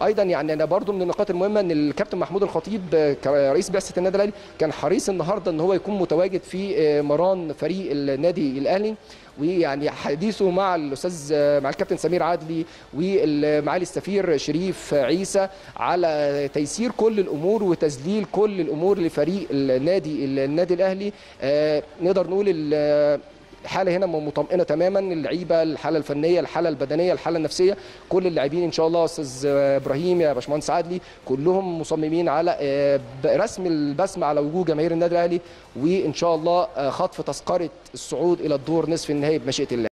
ايضا يعني انا برضو من النقاط المهمه ان الكابتن محمود الخطيب آه، كرئيس بعثه النادي الاهلي كان حريص النهارده ان هو يكون متواجد في آه، مران فريق النادي الاهلي ويعني حديثه مع الاستاذ آه، مع الكابتن سمير عدلي ومعالي السفير شريف عيسى على تيسير كل الامور وتذليل كل الامور لفريق النادي النادي الاهلي آه، نقدر نقول ال- الحاله هنا مطمئنه تماما اللعيبه الحاله الفنيه الحاله البدنيه الحاله النفسيه كل اللاعبين ان شاء الله استاذ ابراهيم يا باشمهندس عدلي كلهم مصممين على آه، رسم البسمه على وجوه جماهير النادي الاهلي وان شاء الله آه، خطف تذكره الصعود الى الدور نصف النهائي بمشيئه الله